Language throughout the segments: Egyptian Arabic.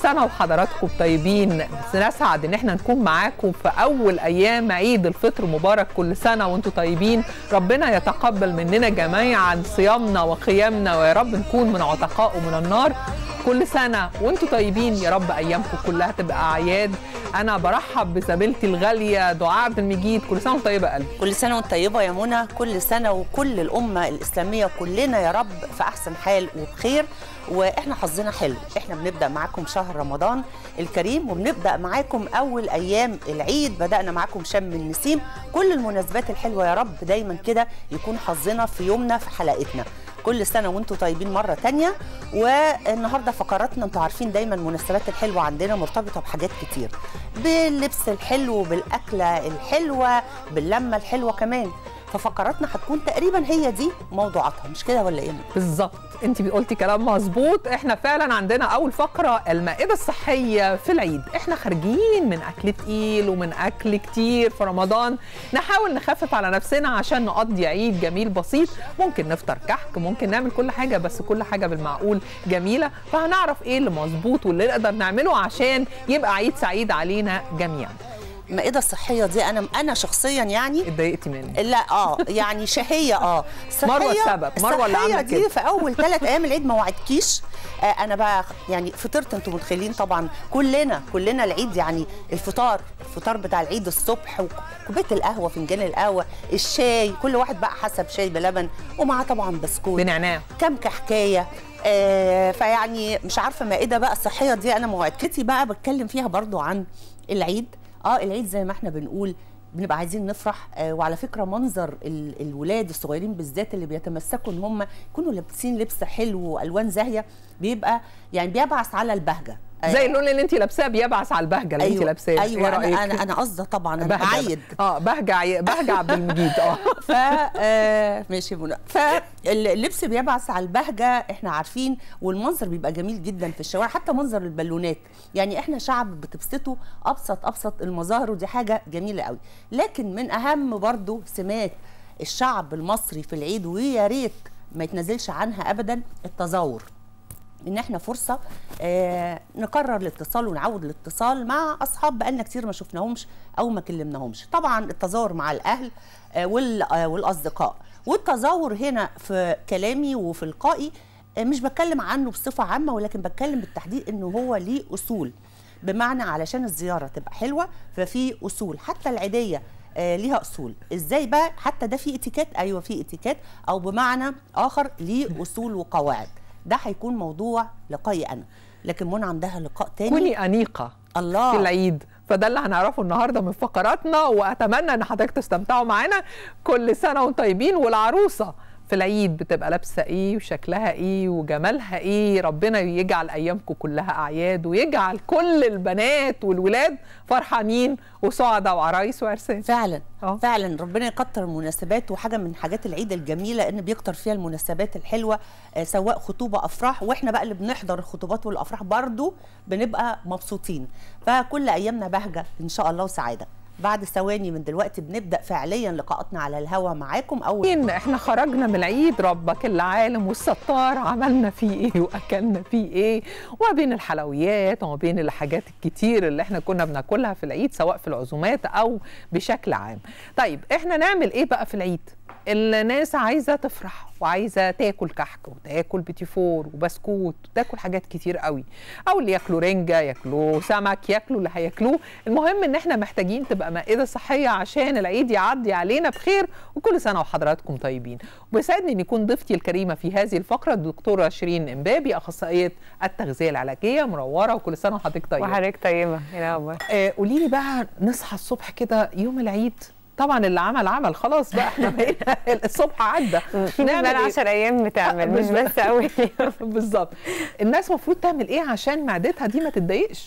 سنه وحضراتكم طيبين نسعد ان احنا نكون معاكم في اول ايام عيد الفطر مبارك كل سنه وانتم طيبين ربنا يتقبل مننا جميعا صيامنا وقيامنا ويا رب نكون من عتقاء من النار كل سنه وانتم طيبين يا رب ايامكم كلها تبقى اعياد انا برحب بزميلتي الغاليه دعاء عبد المجيد كل سنه وانت طيبه يا قلبي كل سنه وانت طيبه يا منى كل سنه وكل الامه الاسلاميه كلنا يا رب في احسن حال وبخير واحنا حظنا حلو احنا بنبدا معاكم شهر رمضان الكريم وبنبدا معاكم اول ايام العيد بدانا معاكم شم النسيم كل المناسبات الحلوه يا رب دايما كده يكون حظنا في يومنا في حلقتنا كل سنه وانتم طيبين مره تانية والنهارده فقراتنا انتوا عارفين دايما المناسبات الحلوه عندنا مرتبطه بحاجات كتير باللبس الحلو بالاكله الحلوه باللمه الحلوه كمان ففقراتنا هتكون تقريبا هي دي موضوعاتها مش كده ولا ايه بالظبط انت قلتي كلام مظبوط احنا فعلا عندنا اول فقره المائده الصحيه في العيد احنا خارجين من اكل تقيل ومن اكل كتير في رمضان نحاول نخفف على نفسنا عشان نقضي عيد جميل بسيط ممكن نفطر كحك ممكن نعمل كل حاجه بس كل حاجه بالمعقول جميله فهنعرف ايه اللي مظبوط واللي نقدر نعمله عشان يبقى عيد سعيد علينا جميعا المائده الصحيه دي انا انا شخصيا يعني اتضايقتي مني لا اه يعني شهيه اه مروه السبب مروه اللي عملت دي في اول ثلاث ايام العيد ما وعدكيش آه انا بقى يعني فطرت انتم متخيلين طبعا كلنا كلنا العيد يعني الفطار الفطار بتاع العيد الصبح وكوبايه القهوه فنجان القهوه الشاي كل واحد بقى حسب شاي بلبن ومعاه طبعا بسكوت بنعناع كام كحكايه آه فيعني مش عارفه مائده بقى الصحيه دي انا موعدتي بقى بتكلم فيها برضو عن العيد اه العيد زي ما احنا بنقول بنبقى عايزين نفرح آه وعلى فكره منظر ال الولاد الصغيرين بالذات اللي بيتمسكوا ان هم يكونوا لابسين لبس حلو والوان زاهيه بيبقى يعني بيبعث على البهجه زي اللون اللي انت لابساه بيبعث على البهجه اللي أيوة انت لابساه ايوه انا رأيك؟ انا انا قصده طبعا انا بعيد اه بهجه بهجه عبد المجيد اه ف آه ماشي منى فاللبس بيبعث على البهجه احنا عارفين والمنظر بيبقى جميل جدا في الشوارع حتى منظر البالونات يعني احنا شعب بتبسطه ابسط ابسط المظاهر ودي حاجه جميله قوي لكن من اهم برضو سمات الشعب المصري في العيد ويا ريت ما يتنازلش عنها ابدا التزور ان احنا فرصه آه نقرر الاتصال ونعود الاتصال مع اصحاب بقالنا كتير ما شفناهمش او ما كلمناهمش طبعا التزاور مع الاهل آه آه والاصدقاء والتزاور هنا في كلامي وفي لقائي آه مش بتكلم عنه بصفه عامه ولكن بتكلم بالتحديد انه هو ليه اصول بمعنى علشان الزياره تبقى حلوه ففي اصول حتى العيديه آه ليها اصول ازاي بقى حتى ده في اتيكيت ايوه في اتيكيت او بمعنى اخر ليه اصول وقواعد ده هيكون موضوع لقائي انا لكن منى عندها لقاء تاني كوني انيقه الله في العيد فده اللي هنعرفه النهارده من فقراتنا واتمنى ان حضرتك تستمتعوا معانا كل سنه وانتم طيبين والعروسه في العيد بتبقى لابسه ايه وشكلها ايه وجمالها ايه ربنا يجعل ايامكم كلها اعياد ويجعل كل البنات والولاد فرحانين وسعداء وعرايس وعرسان فعلا أوه. فعلا ربنا يكتر المناسبات وحاجه من حاجات العيد الجميله ان بيكتر فيها المناسبات الحلوه آه سواء خطوبه افراح واحنا بقى اللي بنحضر الخطوبات والافراح برضو بنبقى مبسوطين فكل ايامنا بهجه ان شاء الله وسعاده بعد ثواني من دلوقتي بنبدا فعليا لقاءاتنا على الهوا معاكم اول احنا خرجنا من العيد ربك العالم والستار عملنا فيه ايه واكلنا فيه ايه وما بين الحلويات وما بين الحاجات الكتير اللي احنا كنا بناكلها في العيد سواء في العزومات او بشكل عام طيب احنا نعمل ايه بقى في العيد الناس عايزه تفرح وعايزه تاكل كحك وتاكل بيتي فور وبسكوت وتاكل حاجات كتير قوي او اللي ياكلوا رنجه ياكلوا سمك ياكلوا اللي هياكلوه المهم ان احنا محتاجين تبقى مائده صحيه عشان العيد يعدي علينا بخير وكل سنه وحضراتكم طيبين وبيسعدني ان يكون ضيفتي الكريمه في هذه الفقره الدكتوره شيرين امبابي اخصائيه التغذيه العلاجيه منوره وكل سنه وحضرتك طيبه وحضرتك طيبه يا آه قولي لي بقى نصحى الصبح كده يوم العيد طبعا اللي عمل عمل خلاص بقى احنا بقينا الصبح عدى نعمل بقى 10 ايام بتعمل مش بس اول بالظبط الناس المفروض تعمل ايه عشان معدتها دي ما تتضايقش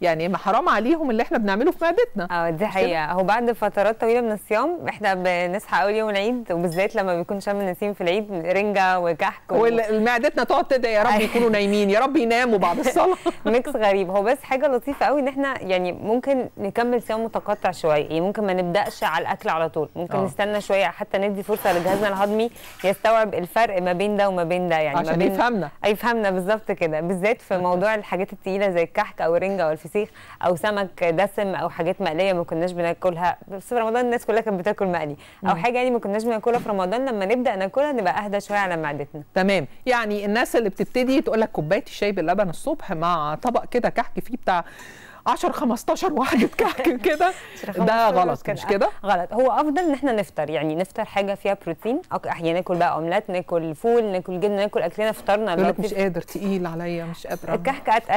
يعني ما حرام عليهم اللي احنا بنعمله في معدتنا اه دي حقيقه هو بعد فترات طويله من الصيام احنا بنصحى اول يوم العيد وبالذات لما بيكون شم النسيم في العيد رنجه وكحك و... ومعدتنا تقعد تدعي يا رب يكونوا نايمين يا رب يناموا بعد الصلاه ميكس غريب هو بس حاجه لطيفه قوي ان احنا يعني ممكن نكمل صيام متقطع شويه يعني ممكن ما نبداش على الاكل على طول ممكن آه. أوه. نستنى شويه حتى ندي فرصه لجهازنا الهضمي يستوعب الفرق ما بين ده وما بين ده يعني ما عشان بين يفهمنا يفهمنا بالظبط كده بالذات في موضوع الحاجات التقيله زي الكحك او الرنجه او الفسيخ او سمك دسم او حاجات مقليه ما كناش بناكلها بس في رمضان الناس كلها كانت بتاكل مقلي او حاجه يعني ما كناش بناكلها في رمضان لما نبدا ناكلها نبقى اهدى شويه على معدتنا تمام يعني الناس اللي بتبتدي تقول لك كوبايه الشاي باللبن الصبح مع طبق كده كحك فيه بتاع 10 15 واحده كحك كده ده غلط مش كده غلط هو افضل ان احنا نفطر يعني نفطر حاجه فيها بروتين أو احيانا ناكل بقى اومليت ناكل فول ناكل جبنه ناكل اكلنا فطارنا يقول لك مش اللطيف. قادر تقيل عليا مش قادره الكحك اتقل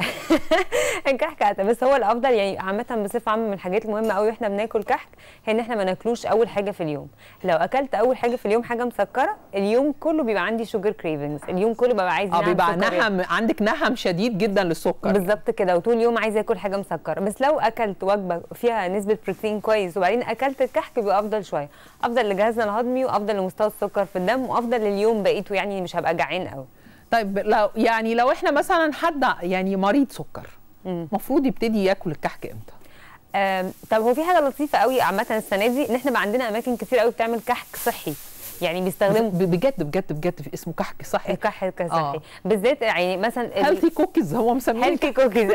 الكحك اتقل بس هو الافضل يعني عامه بصفه عامه من الحاجات المهمه قوي واحنا بناكل كحك هي ان احنا ما ناكلوش اول حاجه في اليوم لو اكلت اول حاجه في اليوم حاجه مسكره اليوم كله بيبقى عندي شوجر كريفنجز اليوم كله ببقى عايز اه نعم بيبقى سكريات. نهم عندك نهم شديد جدا للسكر بالظبط كده وطول اليوم عايزه اكل حاجه مسكره بس لو اكلت وجبه فيها نسبه بروتين كويس وبعدين اكلت الكحك بيبقى افضل شويه افضل لجهازنا الهضمي وافضل لمستوى السكر في الدم وافضل لليوم بقيته يعني مش هبقى جعان قوي طيب لو يعني لو احنا مثلا حد يعني مريض سكر المفروض يبتدي ياكل الكحك امتى آم، طب هو في حاجه لطيفه قوي عامه السنه دي ان احنا بقى عندنا اماكن كتير قوي بتعمل كحك صحي يعني بيستخدموا ب- بجد بجد بجد في اسمه كحك صحي كحك صحي آه. بالذات يعني مثلا ال- هيلثي كوكيز هو مسميه هيلثي كوكيز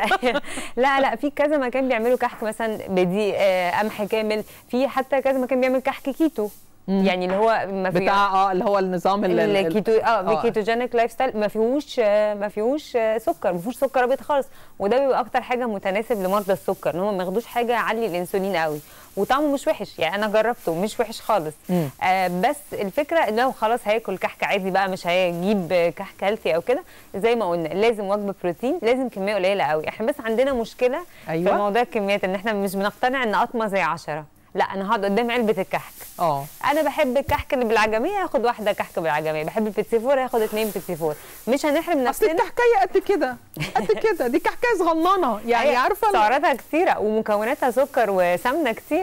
لا لا في كذا مكان بيعملوا كحك مثلا بدي آه، قمح كامل في حتى كذا مكان بيعمل كحك كيتو يعني اللي هو ما في بتاع اه اللي هو النظام ال- ال- الكيتو اه بالكيتوجينيك لايف ستايل ما فيهوش آه، ما فيهوش آه، سكر ما فيهوش سكر ابيض خالص وده بيبقى اكتر حاجه متناسب لمرضى السكر ان هم ما ياخدوش حاجه يعلي الانسولين قوي وطعمه مش وحش يعني انا جربته مش وحش خالص مم. آه بس الفكره ان لو خلاص هياكل كحك عادي بقى مش هيجيب آه، كحك هيلثي او كده زي ما قلنا لازم وجبه بروتين لازم كميه قليله قوي احنا بس عندنا مشكله أيوة. في موضوع الكميات ان احنا مش بنقتنع ان قطمه زي عشرة لا انا هقعد قدام علبه الكحك اه انا بحب الكحك اللي بالعجميه هاخد واحده كحك بالعجميه بحب البيتسي فور هاخد اتنين بيتسي فور مش هنحرم اصل نفسنا الكحكايه قد كده قد كده دي كحكايه صغننه يعني هي عارفه ال- سعراتها كتيره ومكوناتها سكر وسمنه كتير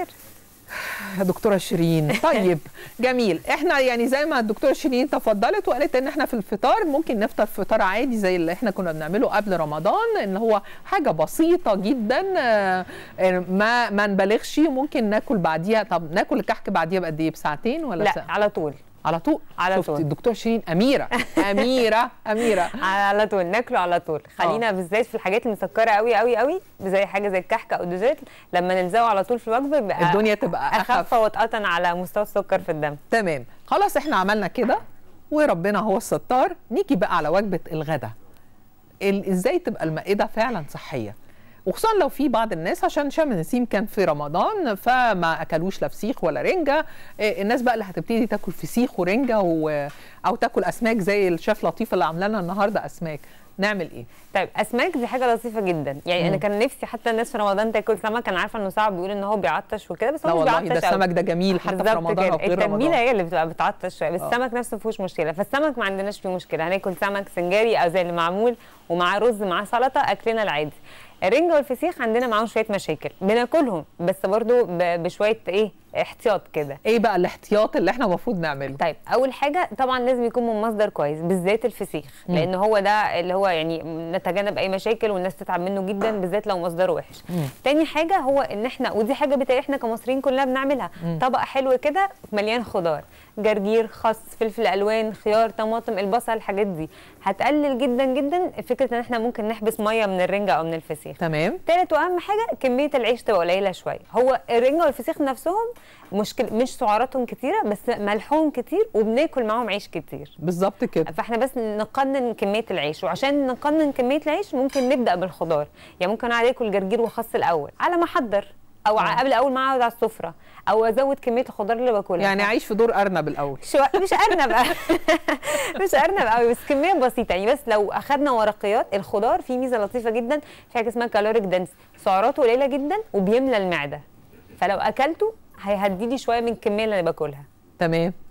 يا دكتوره شيرين طيب جميل احنا يعني زي ما الدكتوره شيرين تفضلت وقالت ان احنا في الفطار ممكن نفطر فطار عادي زي اللي احنا كنا بنعمله قبل رمضان ان هو حاجه بسيطه جدا آه، آه، ما ما نبالغش ممكن ناكل بعديها طب ناكل الكحك بعديها بقد ايه بساعتين ولا لا ساعة؟ على طول على طول على شفت طول. الدكتوره شيرين اميره اميره اميره على طول ناكله على طول خلينا بالذات في الحاجات المسكره قوي قوي قوي زي حاجه زي الكحك او الديزرت لما نلزقه على طول في الوجبه بيبقى الدنيا تبقى اخف اخف واتقطن على مستوى السكر في الدم تمام خلاص احنا عملنا كده وربنا هو الستار نيجي بقى على وجبه الغداء ال- ازاي تبقى المائده فعلا صحيه وخصوصا لو في بعض الناس عشان شم النسيم كان في رمضان فما اكلوش لا فسيخ ولا رنجه إيه، الناس بقى اللي هتبتدي تاكل فسيخ ورنجه و... او تاكل اسماك زي الشيف لطيف اللي عامله لنا النهارده اسماك نعمل ايه طيب اسماك دي حاجه لطيفه جدا يعني انا كان نفسي حتى الناس في رمضان تاكل سمك انا عارفه انه صعب بيقول ان هو بيعطش وكده بس لا هو مش والله بيعطش ده أوي. السمك ده جميل حتى في بالظبط رمضان كده. او غير التتبيله رمضان هي اللي بتبقى بتعطش شويه بس آه. السمك نفسه ما فيهوش مشكله فالسمك ما عندناش فيه مشكله هناكل سمك سنجاري او زي اللي معمول ومعاه رز معاه سلطه اكلنا العادي الرنجه والفسيخ عندنا معاهم شويه مشاكل بناكلهم بس برضو ب- بشويه ايه احتياط كده ايه بقى الاحتياط اللي احنا المفروض نعمله طيب اول حاجه طبعا لازم يكون من مصدر كويس بالذات الفسيخ لان هو ده اللي هو يعني نتجنب اي مشاكل والناس تتعب منه جدا بالذات لو مصدره وحش تاني حاجه هو ان احنا ودي حاجه بتاعي احنا كمصريين كلنا بنعملها طبق حلو كده مليان خضار جرجير خس فلفل الوان خيار طماطم البصل الحاجات دي هتقلل جدا جدا فكره ان احنا ممكن نحبس ميه من الرنجه او من الفسيخ تمام تالت واهم حاجه كميه العيش تبقى قليله شويه هو الرنجه والفسيخ نفسهم مشكل مش سعراتهم كتيره بس ملحهم كتير وبناكل معاهم عيش كتير بالظبط كده فاحنا بس نقنن كميه العيش وعشان نقنن كميه العيش ممكن نبدا بالخضار يعني ممكن اقعد اكل جرجير وخس الاول على ما احضر او ع- قبل اول ما اقعد على السفره او ازود كميه الخضار اللي باكلها يعني عيش في دور ارنب الاول شو مش ارنب مش ارنب قوي بس كميه بسيطه يعني بس لو اخدنا ورقيات الخضار فيه ميزه لطيفه جدا في حاجه اسمها كالوريك دنس سعراته قليله جدا وبيملى المعده فلو اكلته هيهدي لي شويه من الكميه اللي انا باكلها تمام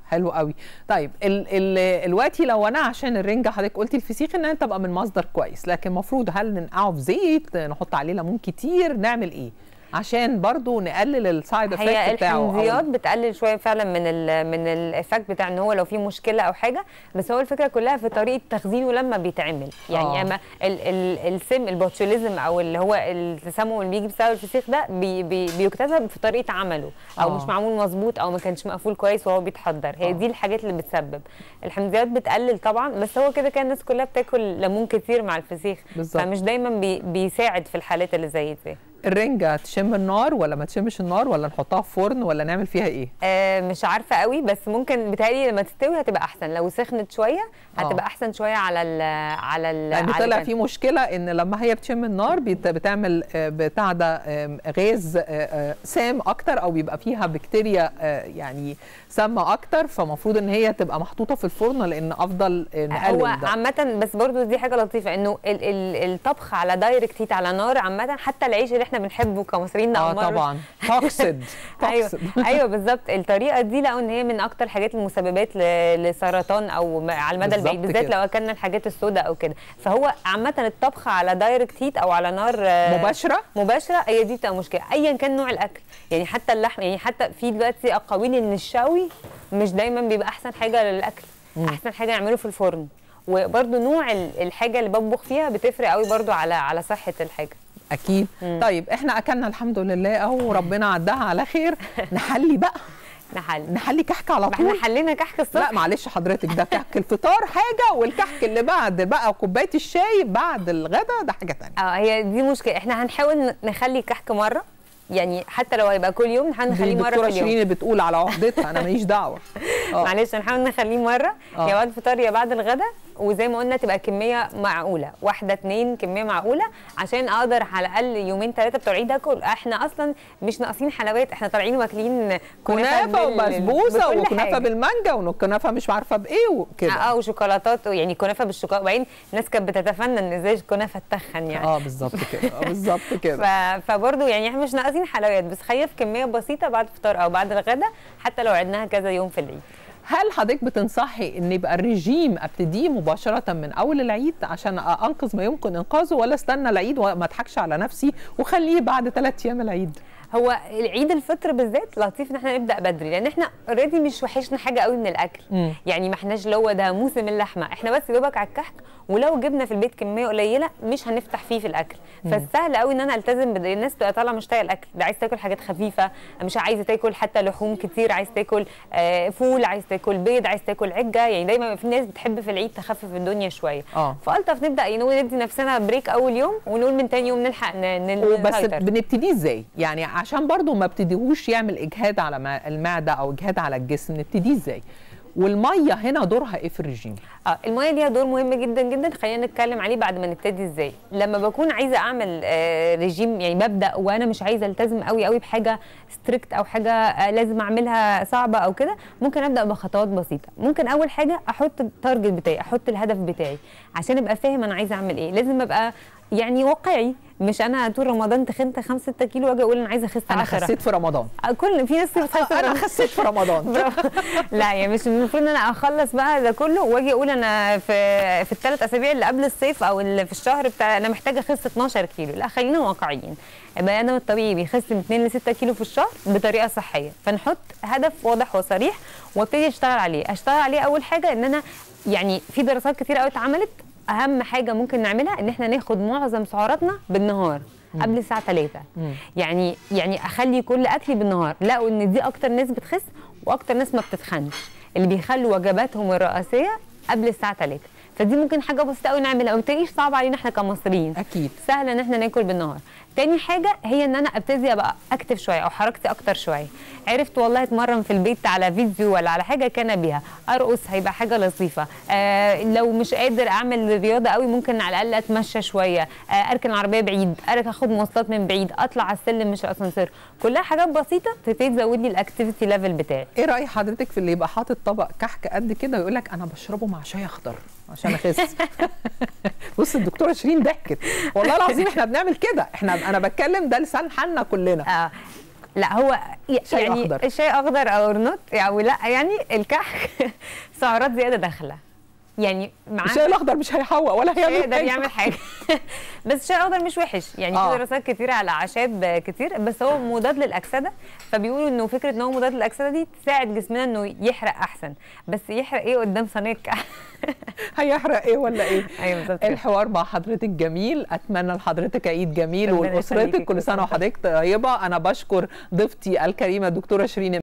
حلو قوي طيب ال ال الوقتي لو انا عشان الرنجه حضرتك قلتي الفسيخ انها تبقى من مصدر كويس لكن المفروض هل ننقعه في زيت نحط عليه ليمون كتير نعمل ايه عشان برضو نقلل السايد هي افكت بتاعه أو- الحمضيات بتقلل شويه فعلا من ال من الايفكت بتاع ان هو لو في مشكله او حاجه بس هو الفكره كلها في طريقه تخزينه لما بيتعمل يعني آه. اما ال ال السم البوتشوليزم او اللي هو التسمم اللي بيجي بسبب الفسيخ ده بي بي بيكتسب في طريقه عمله او آه. مش معمول مظبوط او ما كانش مقفول كويس وهو بيتحضر هي آه. دي الحاجات اللي بتسبب الحمضيات بتقلل طبعا بس هو كده كده الناس كلها بتاكل ليمون كتير مع الفسيخ بالظبط. فمش دايما بي بيساعد في الحالات اللي زي دي الرنجه تشم النار ولا ما تشمش النار ولا نحطها في فرن ولا نعمل فيها ايه آه مش عارفه قوي بس ممكن بتهيألي لما تستوي هتبقى احسن لو سخنت شويه هتبقى آه. احسن شويه على ال على ال لان على طلع الجنب. في مشكله ان لما هي بتشم النار بت- بتعمل آه، بتاع ده آم، غاز آه، آه، سام اكتر او بيبقى فيها بكتيريا آه، يعني سامه اكتر فمفروض ان هي تبقى محطوطه في الفرن لان افضل آه، نقلل هو ده عامة بس برضو دي حاجة لطيفة انه ال ال الطبخ على دايركت هيت على نار عامة حتى العيش اللي احنا بنحبه كمصريين اه نعمره. طبعا توكسيد ايوه توكسيد ايوه بالظبط الطريقه دي لقوا ان هي من اكتر الحاجات المسببات ل- لسرطان او م- على المدى البعيد بالظبط بالذات كده. لو اكلنا الحاجات السوداء او كده فهو عامه الطبخ على دايركت هيت او على نار آه، مباشره مباشره هي دي بتبقى مشكله ايا كان نوع الاكل يعني حتى اللحم يعني حتى في دلوقتي اقاويل ان الشوي مش دايما بيبقى احسن حاجه للاكل احسن حاجه نعمله في الفرن وبرده نوع ال- الحاجه اللي بطبخ فيها بتفرق قوي برده على على صحه الحاجه اكيد مم. طيب احنا اكلنا الحمد لله اهو ربنا عداها على خير نحلي بقى نحل نحلي كحك على ما احنا طول حلينا كحك الصبح لا معلش حضرتك ده كحك الفطار حاجه والكحك اللي بعد بقى كوبايه الشاي بعد الغدا ده حاجه تانية اه هي دي مشكله احنا هنحاول ن- نخلي الكحك مره يعني حتى لو هيبقى كل يوم دي هنخليه مره الدكتوره في اليوم شيرين اللي بتقول على عهدتها انا ماليش دعوه آه. معلش هنحاول نخليه مره آه. يا بعد الفطار يا بعد الغدا وزي ما قلنا تبقى كميه معقوله واحده اتنين كميه معقوله عشان اقدر على الاقل يومين ثلاثه بتوع العيد اكل احنا اصلا مش ناقصين حلويات احنا طالعين واكلين كنافه بال- وبسبوسه بكل وكنافه حاجة. بالمانجا وكنافه مش عارفه بايه وكده اه وشوكولاتات يعني كنافه بالشوكولاته وبعدين الناس كانت بتتفنن ان ازاي الكنافه تتخن يعني اه بالظبط كده آه بالظبط ف... كده فبرضه يعني احنا مش ناقصين حلويات بس خلينا في كميه بسيطه بعد الفطار او بعد الغدا حتى لو عدناها كذا يوم في العيد هل حضرتك بتنصحي ان يبقى الرجيم ابتديه مباشره من اول العيد عشان انقذ ما يمكن انقاذه ولا استنى العيد وما اضحكش على نفسي وخليه بعد ثلاث ايام العيد هو عيد الفطر بالذات لطيف ان احنا نبدا بدري لان احنا اوريدي مش وحشنا حاجه قوي من الاكل مم. يعني ما احناش اللي هو ده موسم اللحمه احنا بس دوبك على الكحك ولو جبنا في البيت كميه قليله مش هنفتح فيه في الاكل فالسهل قوي ان انا التزم بد... الناس تبقى طالعه مش طايقه الاكل ده عايز تاكل حاجات خفيفه مش عايزه تاكل حتى لحوم كتير عايز تاكل آه فول عايز تاكل بيض عايز تاكل عجه يعني دايما في ناس بتحب في العيد تخفف الدنيا شويه اه فالطف نبدا يعني ندي نفسنا بريك اول يوم ونقول من تاني يوم نلحق ن... ن... وبس نسيطر. بنبتديه ازاي يعني عشان برضو ما ابتديهوش يعمل اجهاد على ما- المعده او اجهاد على الجسم نبتديه ازاي والميه هنا دورها ايه في الرجيم اه الميه ليها دور مهم جدا جدا خلينا نتكلم عليه بعد ما نبتدي ازاي لما بكون عايزه اعمل آه رجيم يعني ببدا وانا مش عايزه التزم قوي قوي بحاجه ستريكت او حاجه آه لازم اعملها صعبه او كده ممكن ابدا بخطوات بسيطه ممكن اول حاجه احط التارجت بتاعي احط الهدف بتاعي عشان ابقى فاهم انا عايزه اعمل ايه لازم ابقى يعني واقعي مش انا طول رمضان تخنت 5 6 كيلو واجي اقول انا عايزه اخس انا 10 خسيت في رمضان كل في ناس بتخس انا خسيت في رمضان برافو. لا يعني مش المفروض ان انا اخلص بقى ده كله واجي اقول انا في في الثلاث اسابيع اللي قبل الصيف او اللي في الشهر بتاع انا محتاجه اخس 12 كيلو لا خلينا واقعيين البني ادم الطبيعي بيخس من 2 ل 6 كيلو في الشهر بطريقه صحيه فنحط هدف واضح وصريح وابتدي اشتغل عليه اشتغل عليه اول حاجه ان انا يعني في دراسات كتير قوي اتعملت اهم حاجه ممكن نعملها ان احنا ناخد معظم سعراتنا بالنهار قبل الساعه 3 مم. يعني يعني اخلي كل اكلي بالنهار لقوا ان دي اكتر ناس بتخس واكتر ناس ما بتتخنش اللي بيخلوا وجباتهم الرئيسيه قبل الساعه 3 فدي ممكن حاجه بسيطه قوي نعملها وما تبقيش صعبه علينا احنا كمصريين اكيد سهل ان احنا ناكل بالنهار تاني حاجه هي ان انا ابتدي ابقى اكتف شويه او حركتي اكتر شويه عرفت والله اتمرن في البيت على فيديو ولا على حاجه كان بيها ارقص هيبقى حاجه لطيفه آه لو مش قادر اعمل رياضه قوي ممكن على الاقل اتمشى شويه آه اركن العربيه بعيد اركن اخد مواصلات من بعيد اطلع على السلم مش الاسانسير كلها حاجات بسيطه تبتدي تزود لي الاكتيفيتي ليفل بتاعي ايه راي حضرتك في اللي يبقى حاطط طبق كحك قد كده ويقول لك انا بشربه مع شاي اخضر عشان اخس بص الدكتوره شيرين ضحكت والله العظيم احنا بنعمل كده احنا انا بتكلم ده لسان حالنا كلنا آه لا هو ي- شاي يعني أخضر. الشاي اخضر او نوت يعني لا يعني الكحك سعرات زياده داخله يعني معاه الشاي الاخضر مش هيحوق ولا مش هيعمل هيقدر حاجة. يعمل حاجه بس الشاي الاخضر مش وحش يعني آه. في دراسات كتيره على اعشاب كتير بس هو مضاد للاكسده فبيقولوا انه فكره ان هو مضاد للاكسده دي تساعد جسمنا انه يحرق احسن بس يحرق ايه قدام صينيه الكحك هيحرق ايه ولا ايه ايوه بالظبط كده. الحوار مع حضرتك جميل اتمنى لحضرتك عيد جميل ربنا ولاسرتك يخليكي، كل كل سنه سنة وحضرتك طيبه انا بشكر ضيفتي الكريمه الدكتوره شيرين